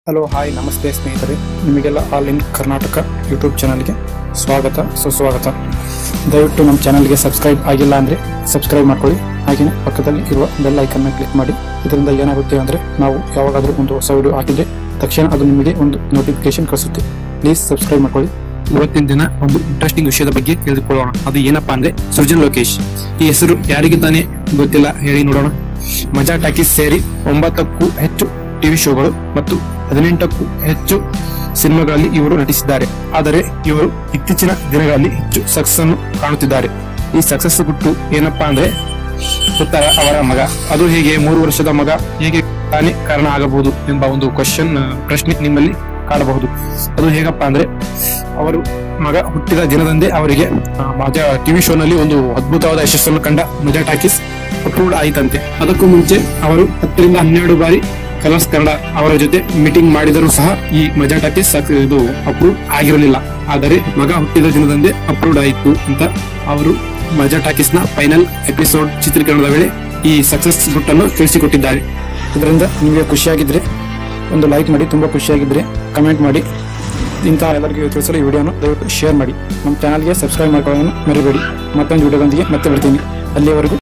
hello hi ನಮಸ್ತೆ ಸ್ನೇಹಿತರೆ ನಿಮಗೆಲ್ಲ ಆಲ್ ಇನ್ ಕರ್ನಾಟಕ ಯೂಟ್ಯೂಬ್ ಚಾನಲ್ಗೆ ಸ್ವಾಗತ ಸುಸ್ವಾಗತ ದಯವಿಟ್ಟು ನಮ್ಮ ಚಾನಲ್ಗೆ ಸಬ್ಸ್ಕ್ರೈಬ್ ಆಗಿಲ್ಲ ಅಂದರೆ ಸಬ್ಸ್ಕ್ರೈಬ್ ಮಾಡ್ಕೊಳ್ಳಿ ಹಾಗೆಯೇ ಪಕ್ಕದಲ್ಲಿ ಇರುವ ಬೆಲ್ ಐಕನ್ನ ಕ್ಲಿಕ್ ಮಾಡಿ ಇದರಿಂದ ಏನಾಗುತ್ತೆ ಅಂದರೆ ನಾವು ಯಾವಾಗಾದರೂ ಒಂದು ಹೊಸ ವಿಡಿಯೋ ಹಾಕಿದರೆ ತಕ್ಷಣ ಅದು ನಿಮಗೆ ಒಂದು ನೋಟಿಫಿಕೇಶನ್ ಕಳಿಸುತ್ತೆ ಪ್ಲೀಸ್ ಸಬ್ಸ್ಕ್ರೈಬ್ ಮಾಡ್ಕೊಳ್ಳಿ ಇವತ್ತಿನ ದಿನ ಒಂದು ಇಂಟ್ರೆಸ್ಟಿಂಗ್ ವಿಷಯದ ಬಗ್ಗೆ ತಿಳಿದುಕೊಳ್ಳೋಣ ಅದು ಏನಪ್ಪಾ ಅಂದ್ರೆ ಸೃಜನ್ ಲೋಕೇಶ್ ಈ ಹೆಸರು ಯಾರಿಗೆ ತಾನೇ ಗೊತ್ತಿಲ್ಲ ಹೇಳಿ ನೋಡೋಣ ಮಜಾ ಟಾಕೀಸ್ ಸೇರಿ ಒಂಬತ್ತಕ್ಕೂ ಹೆಚ್ಚು ಟಿವಿ ಶೋಗಳು ಮತ್ತು ಹದಿನೆಂಟಕ್ಕೂ ಹೆಚ್ಚು ಸಿನಿಮಾಗಳಲ್ಲಿ ಇವರು ನಟಿಸಿದ್ದಾರೆ ಆದರೆ ಇವರು ಇತ್ತೀಚಿನ ದಿನಗಳಲ್ಲಿ ಹೆಚ್ಚು ಸಕ್ಸಸ್ ಅನ್ನು ಕಾಣುತ್ತಿದ್ದಾರೆ ಈ ಸಕ್ಸಸ್ ಗುಟ್ಟು ಏನಪ್ಪಾ ಅಂದ್ರೆ ಉತ್ತರ ಅವರ ಮಗ ಅದು ಹೇಗೆ ಮೂರು ವರ್ಷದ ಮಗ ಹೇಗೆ ತಾನೇ ಕಾರಣ ಆಗಬಹುದು ಎಂಬ ಒಂದು ಕ್ವಶನ್ ಪ್ರಶ್ನೆ ನಿಮ್ಮಲ್ಲಿ ಕಾಡಬಹುದು ಅದು ಹೇಗಪ್ಪ ಅಂದ್ರೆ ಅವರು ಮಗ ಹುಟ್ಟಿದ ದಿನದಂದೇ ಅವರಿಗೆ ಆ, ಮಜಾ ಟಿವಿ ಶೋನಲ್ಲಿ ಒಂದು ಅದ್ಭುತವಾದ ಯಶಸ್ಸನ್ನು ಕಂಡ ಮಜಾ ಟಾಕೀಸ್ ಅಪ್ರೂವ್ಡ್ ಆಯಿತಂತೆ ಅದಕ್ಕೂ ಮುಂಚೆ ಅವರು ಹತ್ತರಿಂದ ಹನ್ನೆರಡು ಬಾರಿ ಕಲರ್ಸ್ ಕನ್ನಡ ಅವರ ಜೊತೆ ಮೀಟಿಂಗ್ ಮಾಡಿದರೂ ಸಹ ಈ ಮಜಾ ಟಾಕೀಸ್ ಸಕ್- ಇದು ಅಪ್ರೂವ್ ಆಗಿರಲಿಲ್ಲ ಆದರೆ ಮಗ ಹುಟ್ಟಿದ ದಿನದಂದೇ ಅಪ್ರೂವ್ಡ್ ಆಯಿತು ಅಂತ ಅವರು ಮಜಾ ಟಾಕೀಸ್ ನ ಫೈನಲ್ ಎಪಿಸೋಡ್ ಚಿತ್ರೀಕರಣದ ವೇಳೆ ಈ ಸಕ್ಸಸ್ ಗುಟ್ಟನ್ನು ತಿಳಿಸಿಕೊಟ್ಟಿದ್ದಾರೆ ಇದರಿಂದ ನಿಮಗೆ ಖುಷಿಯಾಗಿದ್ದರೆ ಒಂದು ಲೈಕ್ ಮಾಡಿ ತುಂಬ ಖುಷಿಯಾಗಿದ್ದರೆ ಕಮೆಂಟ್ ಮಾಡಿ ಇಂಥ ಎಲ್ಲರಿಗೂ ತಿಳಿಸಲು ಈ ವಿಡಿಯೋನ ದಯವಿಟ್ಟು ಶೇರ್ ಮಾಡಿ ನಮ್ಮ ಚಾನಲ್ಗೆ ಸಬ್ಸ್ಕ್ರೈಬ್ ಮಾಡ್ಕೊಳ್ಳೋದನ್ನು ಮರಿಬೇಡಿ ಮತ್ತೊಂದು ವಿಡಿಯೋದೊಂದಿಗೆ ಮತ್ತೆ ಬರ್ತೀನಿ ಅಲ್ಲಿಯವರೆಗೂ